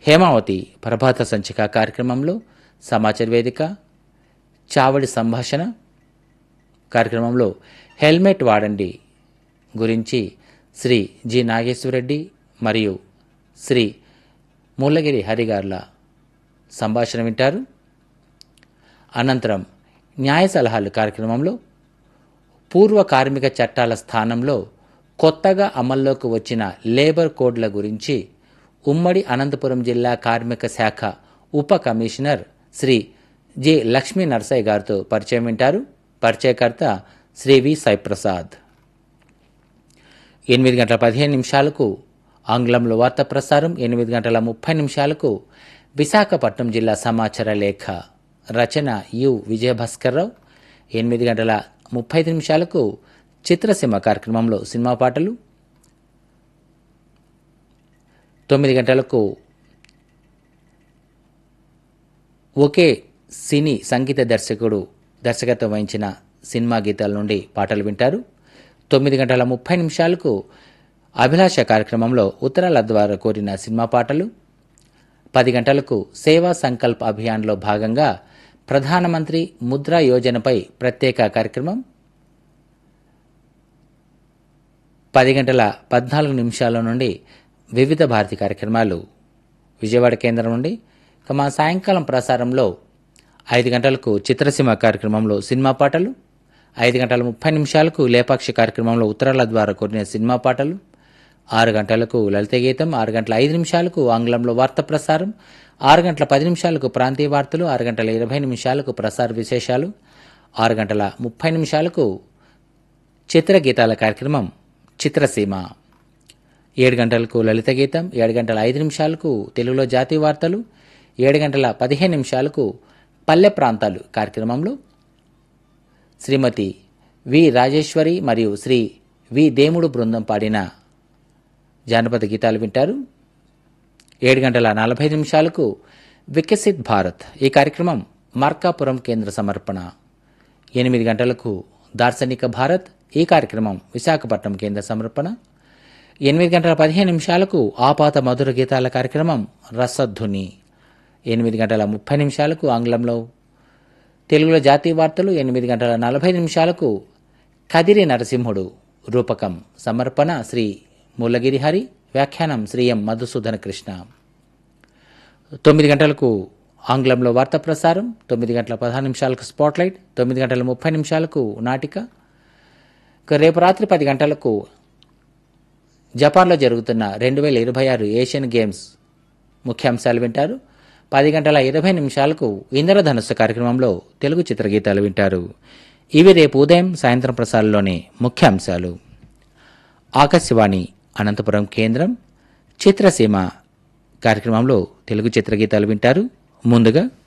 హేమావతి ప్రభాత సంచిక కార్యక్రమంలో సమాచార వేదిక చావడి సంభాషణ కార్యక్రమంలో హెల్మెట్ వాడండి గురించి శ్రీ జి నాగేశ్వరరెడ్డి మరియు శ్రీ ముల్లగిరి హరిగార్ల సంభాషణ వింటారు అనంతరం న్యాయ సలహాలు కార్యక్రమంలో పూర్వ కార్మిక చట్టాల స్థానంలో కొత్తగా అమల్లోకి వచ్చిన లేబర్ కోడ్ల గురించి ఉమ్మడి అనంతపురం జిల్లా కార్మిక శాఖ ఉప కమిషనర్ శ్రీ జె లక్ష్మీ నరసయ్య గారితో పరిచయం వింటారు పరిచయకర్త శ్రీ వి సాయిప్రసాద్ ఎనిమిది గంటల పదిహేను నిమిషాలకు ఆంగ్లంలో వార్త ప్రసారం ఎనిమిది గంటల ముప్పై నిమిషాలకు విశాఖపట్నం జిల్లా సమాచార లేఖ రచన యు విజయభాస్కర్రావు ఎనిమిది గంటల ముప్పై ఐదు నిమిషాలకు చిత్రసీమ కార్యక్రమంలో సినిమా పాటలు తొమ్మిది గంటలకు ఒకే సినీ సంగీత దర్శకుడు దర్శకత్వం వహించిన సినిమా గీతాల నుండి పాటలు వింటారు తొమ్మిది గంటల ముప్పై నిమిషాలకు అభిలాష కార్యక్రమంలో ఉత్తరాల ద్వారా కోరిన సినిమా పాటలు పది గంటలకు సేవా సంకల్ప్ అభియాన్లో భాగంగా ప్రధానమంత్రి ముద్రా యోజనపై ప్రత్యేక కార్యక్రమం పది గంటల పద్నాలుగు నిమిషాల నుండి వివిధ భారతి కార్యక్రమాలు విజయవాడ కేంద్రం నుండి ఇక మా సాయంకాలం ప్రసారంలో ఐదు గంటలకు చిత్రసీమ కార్యక్రమంలో సినిమా పాటలు ఐదు గంటల ముప్పై నిమిషాలకు లేపాక్షి కార్యక్రమంలో ఉత్తరాల ద్వారా కోరిన సినిమా పాటలు ఆరు గంటలకు లలిత గీతం ఆరు గంటల ఐదు నిమిషాలకు ఆంగ్లంలో వార్త ప్రసారం ఆరు గంటల పది నిమిషాలకు ప్రాంతీయ వార్తలు ఆరు గంటల ఇరవై నిమిషాలకు ప్రసార విశేషాలు ఆరు గంటల ముప్పై నిమిషాలకు చిత్ర గీతాల కార్యక్రమం చిత్రసీమ ఏడు గంటలకు లలిత గీతం ఏడు గంటల ఐదు నిమిషాలకు తెలుగులో జాతీయ వార్తలు ఏడు గంటల పదిహేను నిమిషాలకు పల్లె ప్రాంతాలు కార్యక్రమంలో శ్రీమతి వి రాజేశ్వరి మరియు శ్రీ వి దేముడు బృందం పాడిన జానపద గీతాలు వింటారు ఏడు గంటల నలభై నిమిషాలకు వికసిత్ భారత్ ఈ కార్యక్రమం మార్కాపురం కేంద్ర సమర్పణ ఎనిమిది గంటలకు దార్శనిక భారత్ ఈ కార్యక్రమం విశాఖపట్నం కేంద్ర సమర్పణ ఎనిమిది గంటల పదిహేను నిమిషాలకు ఆపాత మధుర గీతాల కార్యక్రమం రసధ్వని ఎనిమిది గంటల ముప్పై నిమిషాలకు ఆంగ్లంలో తెలుగులో జాతీయ వార్తలు ఎనిమిది గంటల నలభై నిమిషాలకు కదిరి నరసింహుడు రూపకం సమర్పణ శ్రీ ముల్లగిరి హరి వ్యాఖ్యానం శ్రీ ఎం మధుసూదన కృష్ణ తొమ్మిది గంటలకు ఆంగ్లంలో వార్తా ప్రసారం తొమ్మిది గంటల పదహారు నిమిషాలకు స్పాట్లైట్ తొమ్మిది గంటల ముప్పై నిమిషాలకు నాటిక ఇక రేపు రాత్రి పది గంటలకు జపాన్లో జరుగుతున్న రెండు వేల ఇరవై ఆరు ఏషియన్ గేమ్స్ ముఖ్యాంశాలు వింటారు పది గంటల ఇరవై నిమిషాలకు ఇంద్రధనుస్సు కార్యక్రమంలో తెలుగు చిత్రగీతాలు వింటారు ఇవి రేపు ఉదయం సాయంత్రం ప్రసారంలోని ముఖ్యాంశాలు ఆకాశవాణి అనంతపురం కేంద్రం చిత్రసీమ కార్యక్రమంలో తెలుగు చిత్రగీతాలు వింటారు ముందుగా